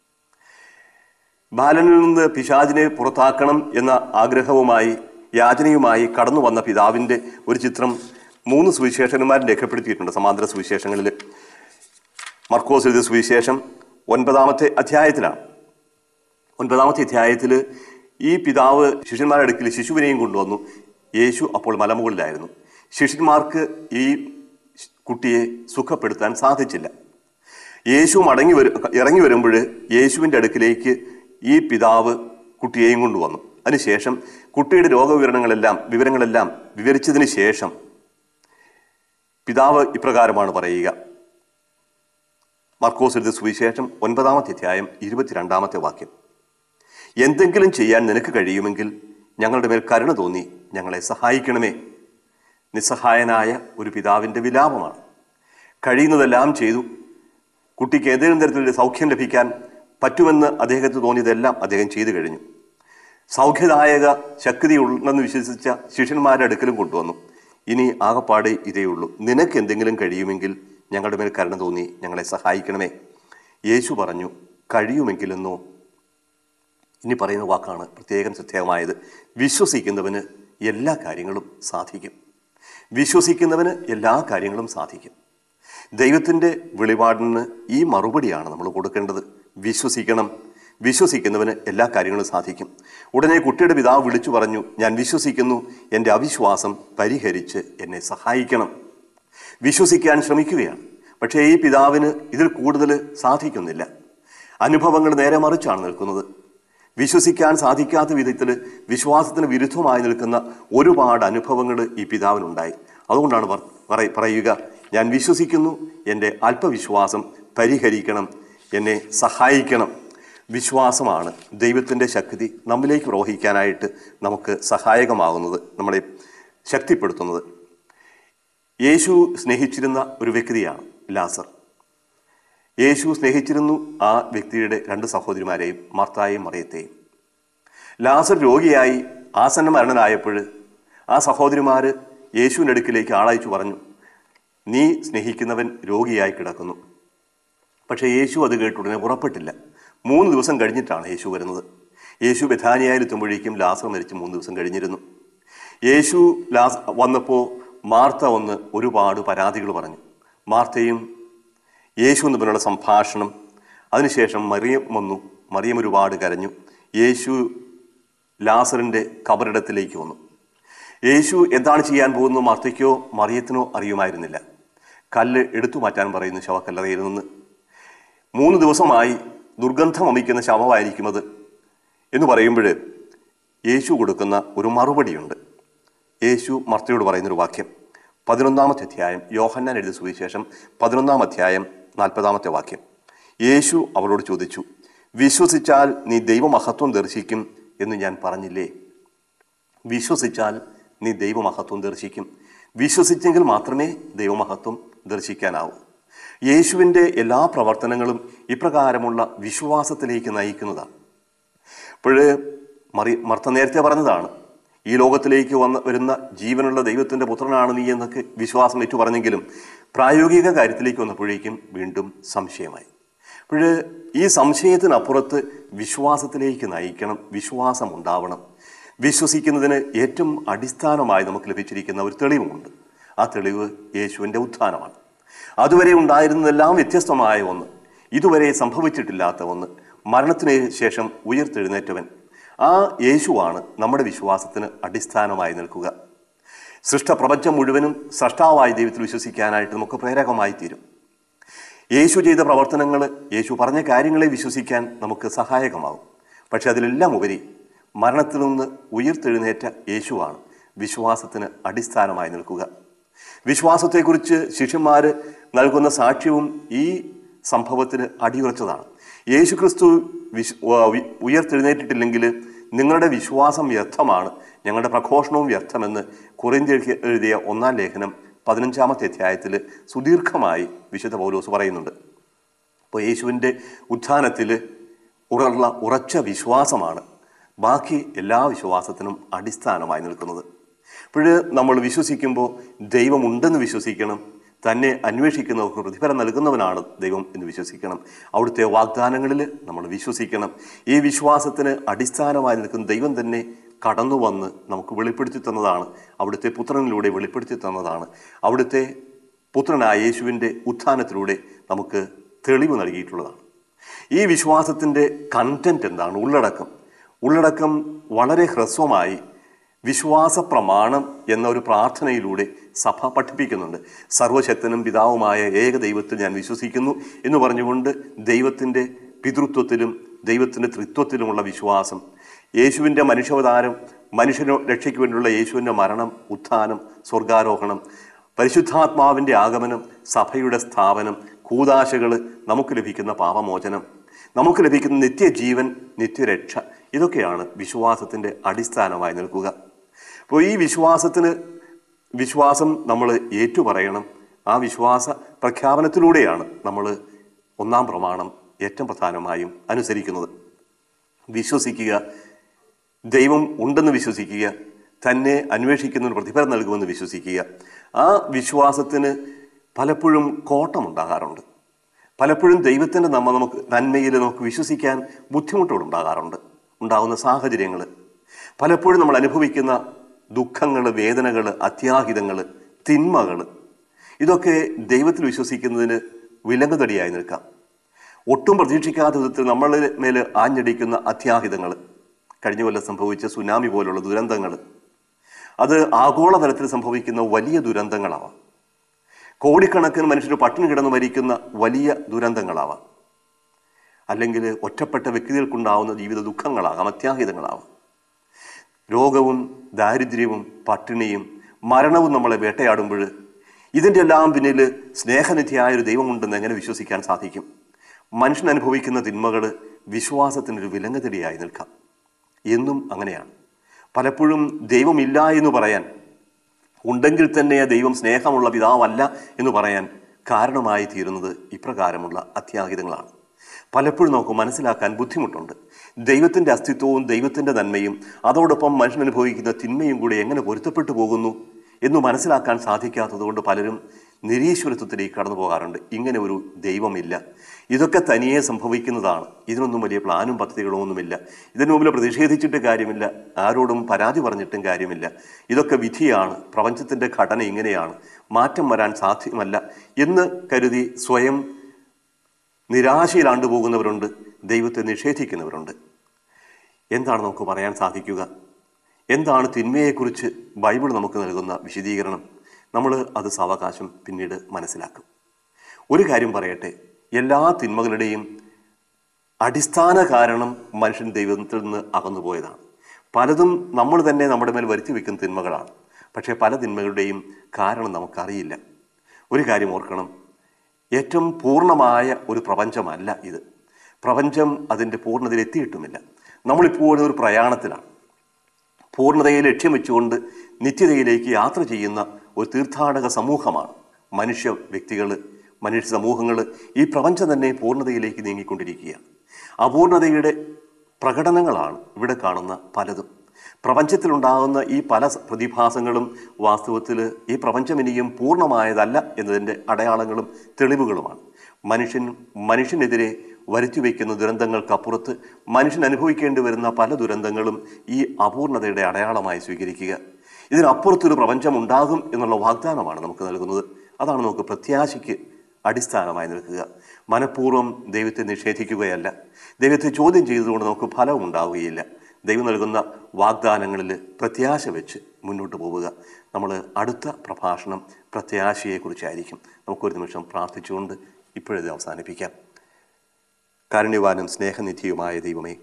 ബാലനിൽ നിന്ന് പിശാചിനെ പുറത്താക്കണം എന്ന ആഗ്രഹവുമായി യാചനയുമായി കടന്നു വന്ന പിതാവിൻ്റെ ഒരു ചിത്രം മൂന്ന് സുവിശേഷന്മാരും രേഖപ്പെടുത്തിയിട്ടുണ്ട് സമാന്തര സുവിശേഷങ്ങളിൽ മർക്കോസ് എഴുതിയ സുവിശേഷം ഒൻപതാമത്തെ അധ്യായത്തിലാണ് ഒൻപതാമത്തെ അധ്യായത്തിൽ ഈ പിതാവ് ശിഷ്യന്മാരുടെ അടുക്കൽ ശിശുവിനെയും കൊണ്ടുവന്നു യേശു അപ്പോൾ മലമുകളിലായിരുന്നു ശിഷ്യന്മാർക്ക് ഈ കുട്ടിയെ സുഖപ്പെടുത്താൻ സാധിച്ചില്ല യേശു മടങ്ങി വരും ഇറങ്ങി വരുമ്പോൾ യേശുവിൻ്റെ അടുക്കിലേക്ക് ഈ പിതാവ് കുട്ടിയെയും കൊണ്ടുവന്നു അതിനുശേഷം കുട്ടിയുടെ രോഗവിവരണങ്ങളെല്ലാം വിവരങ്ങളെല്ലാം വിവരിച്ചതിന് ശേഷം പിതാവ് ഇപ്രകാരമാണ് പറയുക മർക്കോസ് എഴുതിയ സുവിശേഷം ഒൻപതാമത്തെ അധ്യായം ഇരുപത്തിരണ്ടാമത്തെ വാക്യം എന്തെങ്കിലും ചെയ്യാൻ നിനക്ക് കഴിയുമെങ്കിൽ ഞങ്ങളുടെ മേൽ കരുണ തോന്നി ഞങ്ങളെ സഹായിക്കണമേ നിസ്സഹായനായ ഒരു പിതാവിൻ്റെ വിലാപമാണ് കഴിയുന്നതെല്ലാം ചെയ്തു കുട്ടിക്ക് ഏതെങ്കിലും തരത്തിലൊരു സൗഖ്യം ലഭിക്കാൻ പറ്റുമെന്ന് അദ്ദേഹത്തിന് തോന്നിയതെല്ലാം അദ്ദേഹം ചെയ്തു കഴിഞ്ഞു സൗഖ്യദായക ശക്തി ഉണ്ടെന്ന് വിശ്വസിച്ച ശിഷ്യന്മാരുടെ അടുക്കലും കൊണ്ടുവന്നു ഇനി ആകപ്പാടെ ഇതേ ഉള്ളൂ നിനക്ക് എന്തെങ്കിലും കഴിയുമെങ്കിൽ ഞങ്ങളുടെ മേൽ കരുണ തോന്നി ഞങ്ങളെ സഹായിക്കണമേ യേശു പറഞ്ഞു കഴിയുമെങ്കിലെന്നോ ഇനി പറയുന്ന വാക്കാണ് പ്രത്യേകം ശ്രദ്ധേയമായത് വിശ്വസിക്കുന്നവന് എല്ലാ കാര്യങ്ങളും സാധിക്കും വിശ്വസിക്കുന്നവന് എല്ലാ കാര്യങ്ങളും സാധിക്കും ദൈവത്തിൻ്റെ വെളിപാടിന് ഈ മറുപടിയാണ് നമ്മൾ കൊടുക്കേണ്ടത് വിശ്വസിക്കണം വിശ്വസിക്കുന്നവന് എല്ലാ കാര്യങ്ങളും സാധിക്കും ഉടനെ കുട്ടിയുടെ പിതാവ് വിളിച്ചു പറഞ്ഞു ഞാൻ വിശ്വസിക്കുന്നു എൻ്റെ അവിശ്വാസം പരിഹരിച്ച് എന്നെ സഹായിക്കണം വിശ്വസിക്കാൻ ശ്രമിക്കുകയാണ് പക്ഷേ ഈ പിതാവിന് ഇതിൽ കൂടുതൽ സാധിക്കുന്നില്ല അനുഭവങ്ങൾ നേരെ മറിച്ചാണ് നിൽക്കുന്നത് വിശ്വസിക്കാൻ സാധിക്കാത്ത വിധത്തിൽ വിശ്വാസത്തിന് വിരുദ്ധമായി നിൽക്കുന്ന ഒരുപാട് അനുഭവങ്ങൾ ഈ പിതാവിനുണ്ടായി അതുകൊണ്ടാണ് പർ- പറ- പറയുക ഞാൻ വിശ്വസിക്കുന്നു എൻ്റെ അല്പവിശ്വാസം പരിഹരിക്കണം എന്നെ സഹായിക്കണം വിശ്വാസമാണ് ദൈവത്തിൻ്റെ ശക്തി നമ്മിലേക്ക് പ്രവഹിക്കാനായിട്ട് നമുക്ക് സഹായകമാകുന്നത് നമ്മളെ ശക്തിപ്പെടുത്തുന്നത് യേശു സ്നേഹിച്ചിരുന്ന ഒരു വ്യക്തിയാണ് ലാസർ യേശു സ്നേഹിച്ചിരുന്നു ആ വ്യക്തിയുടെ രണ്ട് സഹോദരിമാരെയും മർത്തായെയും മറിയത്തെയും ലാസർ രോഗിയായി ആസന്ന മരണനായപ്പോൾ ആ സഹോദരിമാർ യേശുവിൻ്റെ അടുക്കിലേക്ക് ആളയച്ചു പറഞ്ഞു നീ സ്നേഹിക്കുന്നവൻ രോഗിയായി കിടക്കുന്നു പക്ഷേ യേശു അത് കേട്ടുടനെ പുറപ്പെട്ടില്ല മൂന്ന് ദിവസം കഴിഞ്ഞിട്ടാണ് യേശു വരുന്നത് യേശു ബഥാനിയായിലെത്തുമ്പോഴേക്കും ലാസർ മരിച്ച് മൂന്ന് ദിവസം കഴിഞ്ഞിരുന്നു യേശു ലാസ് വന്നപ്പോൾ മാർത്ത വന്ന് ഒരുപാട് പരാതികൾ പറഞ്ഞു മാർത്തയും യേശു തമ്മിലുള്ള സംഭാഷണം അതിനുശേഷം മറിയം വന്നു മറിയം ഒരുപാട് കരഞ്ഞു യേശു ലാസറിൻ്റെ കബറിടത്തിലേക്ക് വന്നു യേശു എന്താണ് ചെയ്യാൻ പോകുന്നത് മാർത്തയ്ക്കോ മറിയത്തിനോ അറിയുമായിരുന്നില്ല കല്ല് എടുത്തു മാറ്റാൻ പറയുന്നു ശവക്കല്ലറയിൽ നിന്ന് മൂന്ന് ദിവസമായി ദുർഗന്ധം വമിക്കുന്ന ശവമായിരിക്കും അത് എന്ന് പറയുമ്പോൾ യേശു കൊടുക്കുന്ന ഒരു മറുപടിയുണ്ട് യേശു മർത്തയോട് പറയുന്നൊരു വാക്യം പതിനൊന്നാമത്തെ അധ്യായം യോഹന്നാൻ എഴുതിയ സുവിശേഷം പതിനൊന്നാം അധ്യായം നാൽപ്പതാമത്തെ വാക്യം യേശു അവളോട് ചോദിച്ചു വിശ്വസിച്ചാൽ നീ ദൈവമഹത്വം ദർശിക്കും എന്ന് ഞാൻ പറഞ്ഞില്ലേ വിശ്വസിച്ചാൽ നീ ദൈവമഹത്വം ദർശിക്കും വിശ്വസിച്ചെങ്കിൽ മാത്രമേ ദൈവമഹത്വം ദർശിക്കാനാവൂ യേശുവിൻ്റെ എല്ലാ പ്രവർത്തനങ്ങളും ഇപ്രകാരമുള്ള വിശ്വാസത്തിലേക്ക് നയിക്കുന്നതാണ് അപ്പോഴ് മറി മർത്ത നേരത്തെ പറഞ്ഞതാണ് ഈ ലോകത്തിലേക്ക് വന്ന വരുന്ന ജീവനുള്ള ദൈവത്തിൻ്റെ പുത്രനാണ് നീ എന്നൊക്കെ വിശ്വാസം ഏറ്റു പറഞ്ഞെങ്കിലും പ്രായോഗിക കാര്യത്തിലേക്ക് വന്നപ്പോഴേക്കും വീണ്ടും സംശയമായി അപ്പോൾ ഈ സംശയത്തിനപ്പുറത്ത് വിശ്വാസത്തിലേക്ക് നയിക്കണം വിശ്വാസം ഉണ്ടാവണം വിശ്വസിക്കുന്നതിന് ഏറ്റവും അടിസ്ഥാനമായി നമുക്ക് ലഭിച്ചിരിക്കുന്ന ഒരു തെളിവുമുണ്ട് ആ തെളിവ് യേശുവിൻ്റെ ഉത്ഥാനമാണ് അതുവരെ ഉണ്ടായിരുന്നതെല്ലാം വ്യത്യസ്തമായ ഒന്ന് ഇതുവരെ സംഭവിച്ചിട്ടില്ലാത്ത ഒന്ന് മരണത്തിന് ശേഷം ഉയർത്തെഴുന്നേറ്റവൻ ആ യേശുവാണ് നമ്മുടെ വിശ്വാസത്തിന് അടിസ്ഥാനമായി നിൽക്കുക സൃഷ്ടപ്രപഞ്ചം മുഴുവനും സൃഷ്ടാവായ ദൈവത്തിൽ വിശ്വസിക്കാനായിട്ട് നമുക്ക് പ്രേരകമായി തീരും യേശു ചെയ്ത പ്രവർത്തനങ്ങൾ യേശു പറഞ്ഞ കാര്യങ്ങളെ വിശ്വസിക്കാൻ നമുക്ക് സഹായകമാവും പക്ഷെ അതിലെല്ലാം ഉപരി മരണത്തിൽ നിന്ന് ഉയർത്തെഴുന്നേറ്റ യേശുവാണ് വിശ്വാസത്തിന് അടിസ്ഥാനമായി നിൽക്കുക വിശ്വാസത്തെക്കുറിച്ച് ശിഷ്യന്മാർ നൽകുന്ന സാക്ഷ്യവും ഈ സംഭവത്തിന് അടിയുറച്ചതാണ് യേശു ക്രിസ്തു വിശ് വ- വി- ഉയർത്തെഴുന്നേറ്റിട്ടില്ലെങ്കിൽ നിങ്ങളുടെ വിശ്വാസം വ്യർത്ഥമാണ് ഞങ്ങളുടെ പ്രഘോഷണവും വ്യർത്ഥമെന്ന് കുറിന്തിയർക്ക് എഴുതിയ ഒന്നാം ലേഖനം പതിനഞ്ചാമത്തെ അധ്യായത്തിൽ സുദീർഘമായി വിശുദ്ധ പൗലോസ് പറയുന്നുണ്ട് അപ്പോൾ യേശുവിൻ്റെ ഉത്ഥാനത്തിൽ ഉറള്ള ഉറച്ച വിശ്വാസമാണ് ബാക്കി എല്ലാ വിശ്വാസത്തിനും അടിസ്ഥാനമായി നിൽക്കുന്നത് അപ്പോൾ നമ്മൾ വിശ്വസിക്കുമ്പോൾ ദൈവമുണ്ടെന്ന് വിശ്വസിക്കണം തന്നെ അന്വേഷിക്കുന്നവർക്ക് പ്രതിഫലം നൽകുന്നവനാണ് ദൈവം എന്ന് വിശ്വസിക്കണം അവിടുത്തെ വാഗ്ദാനങ്ങളിൽ നമ്മൾ വിശ്വസിക്കണം ഈ വിശ്വാസത്തിന് അടിസ്ഥാനമായി നിൽക്കുന്ന ദൈവം തന്നെ കടന്നു വന്ന് നമുക്ക് വെളിപ്പെടുത്തി തന്നതാണ് അവിടുത്തെ പുത്രനിലൂടെ വെളിപ്പെടുത്തി തന്നതാണ് അവിടുത്തെ പുത്രനായ യേശുവിൻ്റെ ഉത്ഥാനത്തിലൂടെ നമുക്ക് തെളിവ് നൽകിയിട്ടുള്ളതാണ് ഈ വിശ്വാസത്തിൻ്റെ കണ്ടന്റ് എന്താണ് ഉള്ളടക്കം ഉള്ളടക്കം വളരെ ഹ്രസ്വമായി വിശ്വാസ പ്രമാണം എന്ന ഒരു പ്രാർത്ഥനയിലൂടെ സഭ പഠിപ്പിക്കുന്നുണ്ട് സർവശക്തനും പിതാവുമായ ഏക ദൈവത്തിൽ ഞാൻ വിശ്വസിക്കുന്നു എന്ന് പറഞ്ഞുകൊണ്ട് ദൈവത്തിൻ്റെ പിതൃത്വത്തിലും ദൈവത്തിൻ്റെ ത്രിത്വത്തിലുമുള്ള വിശ്വാസം യേശുവിൻ്റെ മനുഷ്യാവതാരം മനുഷ്യനോ രക്ഷയ്ക്ക് വേണ്ടിയുള്ള യേശുവിൻ്റെ മരണം ഉത്ഥാനം സ്വർഗാരോഹണം പരിശുദ്ധാത്മാവിൻ്റെ ആഗമനം സഭയുടെ സ്ഥാപനം കൂതാശകൾ നമുക്ക് ലഭിക്കുന്ന പാപമോചനം നമുക്ക് ലഭിക്കുന്ന നിത്യജീവൻ നിത്യരക്ഷ ഇതൊക്കെയാണ് വിശ്വാസത്തിൻ്റെ അടിസ്ഥാനമായി നിൽക്കുക അപ്പോൾ ഈ വിശ്വാസത്തിന് വിശ്വാസം നമ്മൾ ഏറ്റുപറയണം ആ വിശ്വാസ പ്രഖ്യാപനത്തിലൂടെയാണ് നമ്മൾ ഒന്നാം പ്രമാണം ഏറ്റവും പ്രധാനമായും അനുസരിക്കുന്നത് വിശ്വസിക്കുക ദൈവം ഉണ്ടെന്ന് വിശ്വസിക്കുക തന്നെ അന്വേഷിക്കുന്നതിന് പ്രതിഫലം നൽകുമെന്ന് വിശ്വസിക്കുക ആ വിശ്വാസത്തിന് പലപ്പോഴും കോട്ടമുണ്ടാകാറുണ്ട് പലപ്പോഴും ദൈവത്തിൻ്റെ നമ്മ നമുക്ക് നന്മയിൽ നമുക്ക് വിശ്വസിക്കാൻ ബുദ്ധിമുട്ടുകൾ ഉണ്ടാകാറുണ്ട് ഉണ്ടാകുന്ന സാഹചര്യങ്ങൾ പലപ്പോഴും നമ്മൾ അനുഭവിക്കുന്ന ദുഃഖങ്ങൾ വേദനകൾ അത്യാഹിതങ്ങൾ തിന്മകൾ ഇതൊക്കെ ദൈവത്തിൽ വിശ്വസിക്കുന്നതിന് വിലങ്ങുതടിയായി നിൽക്കാം ഒട്ടും പ്രതീക്ഷിക്കാത്ത വിധത്തിൽ നമ്മളുടെ മേൽ ആഞ്ഞടിക്കുന്ന അത്യാഹിതങ്ങൾ കഴിഞ്ഞ കൊല്ലം സംഭവിച്ച സുനാമി പോലുള്ള ദുരന്തങ്ങൾ അത് ആഗോളതലത്തിൽ സംഭവിക്കുന്ന വലിയ ദുരന്തങ്ങളാവാം കോടിക്കണക്കിന് മനുഷ്യർ പട്ടിണി കിടന്ന് മരിക്കുന്ന വലിയ ദുരന്തങ്ങളാവാം അല്ലെങ്കിൽ ഒറ്റപ്പെട്ട വ്യക്തികൾക്കുണ്ടാവുന്ന ജീവിത ദുഃഖങ്ങളാകാം അത്യാഹിതങ്ങളാവാം രോഗവും ദാരിദ്ര്യവും പട്ടിണിയും മരണവും നമ്മളെ വേട്ടയാടുമ്പോൾ ഇതിൻ്റെ എല്ലാം പിന്നിൽ സ്നേഹനിധിയായ ഒരു ദൈവമുണ്ടെന്ന് എങ്ങനെ വിശ്വസിക്കാൻ സാധിക്കും മനുഷ്യൻ അനുഭവിക്കുന്ന തിന്മകൾ വിശ്വാസത്തിനൊരു വിലങ്ങുതടിയായി നിൽക്കാം എന്നും അങ്ങനെയാണ് പലപ്പോഴും ദൈവമില്ല എന്ന് പറയാൻ ഉണ്ടെങ്കിൽ തന്നെ ആ ദൈവം സ്നേഹമുള്ള പിതാവല്ല എന്ന് പറയാൻ കാരണമായി തീരുന്നത് ഇപ്രകാരമുള്ള അത്യാഹിതങ്ങളാണ് പലപ്പോഴും നമുക്ക് മനസ്സിലാക്കാൻ ബുദ്ധിമുട്ടുണ്ട് ദൈവത്തിൻ്റെ അസ്തിത്വവും ദൈവത്തിൻ്റെ നന്മയും അതോടൊപ്പം മനുഷ്യൻ അനുഭവിക്കുന്ന തിന്മയും കൂടി എങ്ങനെ പൊരുത്തപ്പെട്ടു പോകുന്നു എന്ന് മനസ്സിലാക്കാൻ സാധിക്കാത്തതുകൊണ്ട് പലരും നിരീശ്വരത്വത്തിലേക്ക് കടന്നു പോകാറുണ്ട് ഇങ്ങനെ ഒരു ദൈവമില്ല ഇതൊക്കെ തനിയെ സംഭവിക്കുന്നതാണ് ഇതിനൊന്നും വലിയ പ്ലാനും പദ്ധതികളോ ഒന്നുമില്ല ഇതിനു മുമ്പിൽ പ്രതിഷേധിച്ചിട്ട് കാര്യമില്ല ആരോടും പരാതി പറഞ്ഞിട്ടും കാര്യമില്ല ഇതൊക്കെ വിധിയാണ് പ്രപഞ്ചത്തിൻ്റെ ഘടന ഇങ്ങനെയാണ് മാറ്റം വരാൻ സാധ്യമല്ല എന്ന് കരുതി സ്വയം നിരാശയിലാണ്ടു പോകുന്നവരുണ്ട് ദൈവത്തെ നിഷേധിക്കുന്നവരുണ്ട് എന്താണ് നമുക്ക് പറയാൻ സാധിക്കുക എന്താണ് തിന്മയെക്കുറിച്ച് ബൈബിൾ നമുക്ക് നൽകുന്ന വിശദീകരണം നമ്മൾ അത് സാവകാശം പിന്നീട് മനസ്സിലാക്കും ഒരു കാര്യം പറയട്ടെ എല്ലാ തിന്മകളുടെയും അടിസ്ഥാന കാരണം മനുഷ്യൻ ദൈവത്തിൽ നിന്ന് അകന്നുപോയതാണ് പലതും നമ്മൾ തന്നെ നമ്മുടെ മേൽ വരുത്തി വെക്കുന്ന തിന്മകളാണ് പക്ഷേ പല തിന്മകളുടെയും കാരണം നമുക്കറിയില്ല ഒരു കാര്യം ഓർക്കണം ഏറ്റവും പൂർണ്ണമായ ഒരു പ്രപഞ്ചമല്ല ഇത് പ്രപഞ്ചം അതിൻ്റെ പൂർണ്ണതയിൽ എത്തിയിട്ടുമില്ല നമ്മളിപ്പോഴും ഒരു പ്രയാണത്തിലാണ് പൂർണ്ണതയെ ലക്ഷ്യം വെച്ചുകൊണ്ട് നിത്യതയിലേക്ക് യാത്ര ചെയ്യുന്ന ഒരു തീർത്ഥാടക സമൂഹമാണ് മനുഷ്യ വ്യക്തികൾ മനുഷ്യ സമൂഹങ്ങൾ ഈ പ്രപഞ്ചം തന്നെ പൂർണ്ണതയിലേക്ക് നീങ്ങിക്കൊണ്ടിരിക്കുകയാണ് അപൂർണതയുടെ പ്രകടനങ്ങളാണ് ഇവിടെ കാണുന്ന പലതും പ്രപഞ്ചത്തിലുണ്ടാകുന്ന ഈ പല സ- പ്രതിഭാസങ്ങളും വാസ്തവത്തിൽ ഈ പ്രപഞ്ചം ഇനിയും പൂർണ്ണമായതല്ല എന്നതിൻ്റെ അടയാളങ്ങളും തെളിവുകളുമാണ് മനുഷ്യൻ മനുഷ്യനെതിരെ വരുത്തി വയ്ക്കുന്ന ദുരന്തങ്ങൾക്കപ്പുറത്ത് മനുഷ്യൻ അനുഭവിക്കേണ്ടി വരുന്ന പല ദുരന്തങ്ങളും ഈ അപൂർണതയുടെ അടയാളമായി സ്വീകരിക്കുക ഇതിനപ്പുറത്തൊരു പ്രപഞ്ചം ഉണ്ടാകും എന്നുള്ള വാഗ്ദാനമാണ് നമുക്ക് നൽകുന്നത് അതാണ് നമുക്ക് പ്രത്യാശയ്ക്ക് അടിസ്ഥാനമായി നിൽക്കുക മനഃപൂർവ്വം ദൈവത്തെ നിഷേധിക്കുകയല്ല ദൈവത്തെ ചോദ്യം ചെയ്തുകൊണ്ട് നമുക്ക് ഫലം ഉണ്ടാവുകയില്ല ദൈവം നൽകുന്ന വാഗ്ദാനങ്ങളിൽ പ്രത്യാശ വെച്ച് മുന്നോട്ട് പോവുക നമ്മൾ അടുത്ത പ്രഭാഷണം പ്രത്യാശയെക്കുറിച്ചായിരിക്കും നമുക്കൊരു നിമിഷം പ്രാർത്ഥിച്ചുകൊണ്ട് ഇപ്പോഴത് അവസാനിപ്പിക്കാം കാരുണ്യവാനും സ്നേഹനിധിയുമായ ദൈവമേ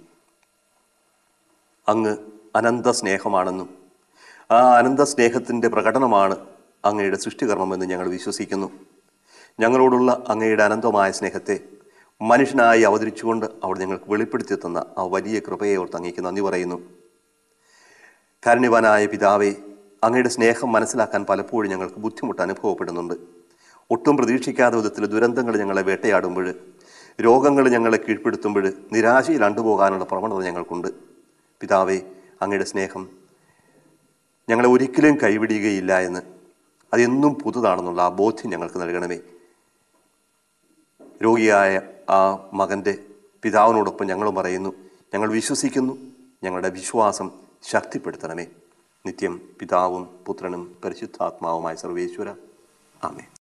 അങ്ങ് അനന്ത സ്നേഹമാണെന്നും ആ അനന്ത സ്നേഹത്തിൻ്റെ പ്രകടനമാണ് അങ്ങയുടെ സൃഷ്ടികർമ്മമെന്ന് ഞങ്ങൾ വിശ്വസിക്കുന്നു ഞങ്ങളോടുള്ള അങ്ങയുടെ അനന്തമായ സ്നേഹത്തെ മനുഷ്യനായി അവതരിച്ചുകൊണ്ട് അവിടെ ഞങ്ങൾക്ക് വെളിപ്പെടുത്തി തന്ന ആ വലിയ കൃപയെ ഓർത്ത് അങ്ങേക്ക് നന്ദി പറയുന്നു കാരുണ്യവാനായ പിതാവെ അങ്ങയുടെ സ്നേഹം മനസ്സിലാക്കാൻ പലപ്പോഴും ഞങ്ങൾക്ക് ബുദ്ധിമുട്ട് അനുഭവപ്പെടുന്നുണ്ട് ഒട്ടും പ്രതീക്ഷിക്കാത്ത വിധത്തിൽ ദുരന്തങ്ങൾ ഞങ്ങളെ വേട്ടയാടുമ്പോൾ രോഗങ്ങൾ ഞങ്ങളെ കീഴ്പ്പെടുത്തുമ്പോൾ നിരാശയിൽ അണ്ടുപോകാനുള്ള പ്രവണത ഞങ്ങൾക്കുണ്ട് പിതാവെ അങ്ങയുടെ സ്നേഹം ഞങ്ങളെ ഒരിക്കലും കൈവിടുകയില്ല എന്ന് അതെന്നും പുതുതാണെന്നുള്ള ആ ബോധ്യം ഞങ്ങൾക്ക് നൽകണമേ രോഗിയായ ആ മകൻ്റെ പിതാവിനോടൊപ്പം ഞങ്ങളും പറയുന്നു ഞങ്ങൾ വിശ്വസിക്കുന്നു ഞങ്ങളുടെ വിശ്വാസം ശക്തിപ്പെടുത്തണമേ നിത്യം പിതാവും പുത്രനും പരിശുദ്ധാത്മാവുമായ സർവേശ്വര ആമേ